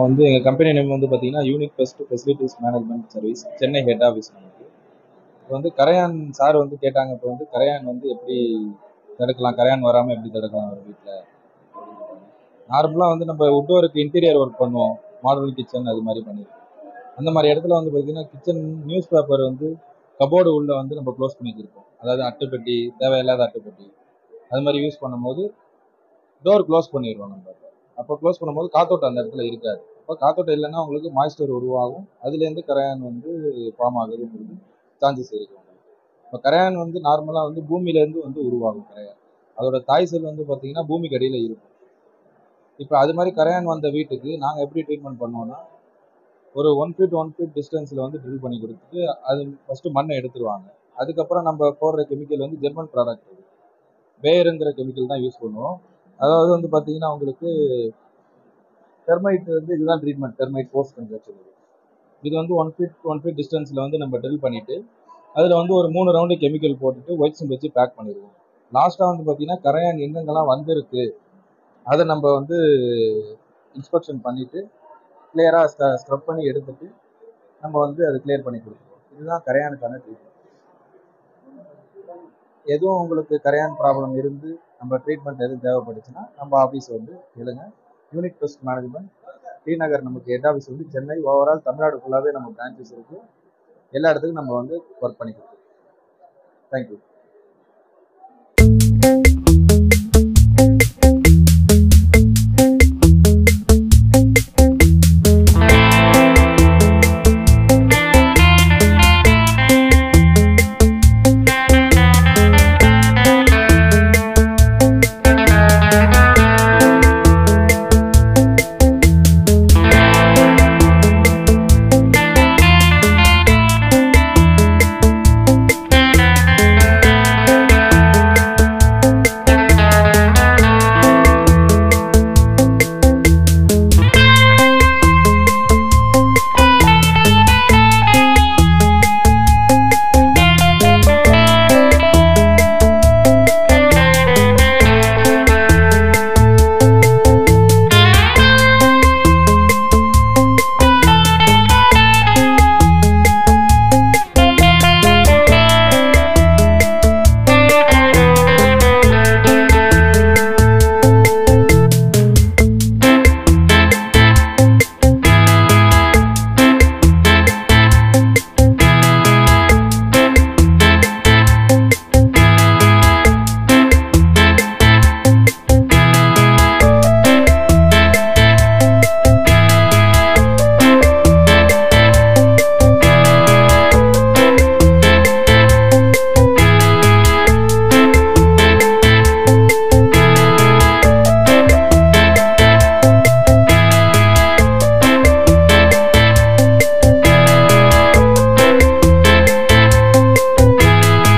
நாங்கள் வந்து எங்கள் கம்பெனி நேம் வந்து பார்த்தீங்கன்னா unique best facilities management service Chennai head office நமக்கு இப்போ வந்து கரையான் சார் வந்து கேட்டாங்க இப்போ வந்து கரையான் வந்து எப்படி தடுக்கலாம் கரையான் வராமல் எப்படி தடுக்கலாம் ஒரு வீட்டில் நார்மலாக வந்து நம்ம உட்டோருக்கு இன்டீரியர் ஒர்க் பண்ணுவோம் மாடல் கிச்சன் அது மாதிரி பண்ணிருக்கோம் அந்த மாதிரி இடத்துல வந்து பார்த்தீங்கன்னா கிச்சன் நியூஸ் பேப்பர் வந்து கபோர்டு உள்ள வந்து நம்ம க்ளோஸ் பண்ணி வச்சிருப்போம் அதாவது அட்டைப்பெட்டி தேவையில்லாத அட்டைப்பெட்டி அது மாதிரி யூஸ் பண்ணும்போது டோர் க்ளோஸ் பண்ணிடுவோம் நம்ம அப்போ க்ளோஸ் பண்ணும்போது காத்தோட்டம் அந்த இடத்துல இருக்காது அப்போ காத்தோட்டம் இல்லைன்னா உங்களுக்கு மாய்ஸ்டர் உருவாகும் அதுலேருந்து கரையான் வந்து ஃபார்ம் ஆகுதுங்கிறது சான்சஸ் இருக்கு இப்போ கரையான் வந்து நார்மலாக வந்து பூமியிலேருந்து வந்து உருவாகும் கரையான் அதோட தாய் செல் வந்து பார்த்தீங்கன்னா பூமிக்கு அடியில் இருக்கும் இப்போ அது மாதிரி கரையான் வந்த வீட்டுக்கு நாங்கள் எப்படி ட்ரீட்மெண்ட் பண்ணுவோம்னா ஒரு ஒன் ஃபீட் ஒன் ஃபீட் டிஸ்டன்ஸில் வந்து ட்ரில் பண்ணி கொடுத்துட்டு அது ஃபஸ்ட்டு மண்ணை எடுத்துருவாங்க அதுக்கப்புறம் நம்ம போடுற கெமிக்கல் வந்து ஜெர்மன் ப்ராடக்ட் இது பேருங்கிற கெமிக்கல் தான் யூஸ் பண்ணுவோம் அதாவது வந்து பார்த்தீங்கன்னா உங்களுக்கு டெர்மைட் வந்து இதுதான் ட்ரீட்மெண்ட் டெர்மைட் போஸ்ட் கன்ஸ்ட்ரக்ஷன் இது வந்து ஒன் ஃபீட் ஒன் ஃபீட் டிஸ்டன்ஸில் வந்து நம்ம ட்ரில் பண்ணிவிட்டு அதில் வந்து ஒரு மூணு ரவுண்டு கெமிக்கல் போட்டுட்டு ஒயிட் சிம் வச்சு பேக் பண்ணிடுவோம் லாஸ்ட்டாக வந்து பார்த்தீங்கன்னா கரையான் எங்கெங்கெல்லாம் வந்திருக்கு அதை நம்ம வந்து இன்ஸ்பெக்ஷன் பண்ணிவிட்டு கிளியராக ஸ்க்ரப் பண்ணி எடுத்துட்டு நம்ம வந்து அதை கிளியர் பண்ணி கொடுத்துருவோம் இதுதான் கரையானுக்கான ட்ரீட்மெண்ட் எதுவும் உங்களுக்கு கரையான் ப்ராப்ளம் இருந்து நம்ம ட்ரீட்மெண்ட் எதுவும் தேவைப்பட்டுச்சுன்னா நம்ம ஆஃபீஸ் வந்து எழுங்க unit best management T Nagar நமக்கு ஹெட் ஆஃபீஸ் வந்து சென்னை ஓவரால் தமிழ்நாடு ஃபுல்லாகவே நம்ம பிரான்ச்சஸ் இருக்குது எல்லா இடத்துக்கும் நம்ம வந்து ஒர்க் பண்ணிக்கிறோம் தேங்க்யூ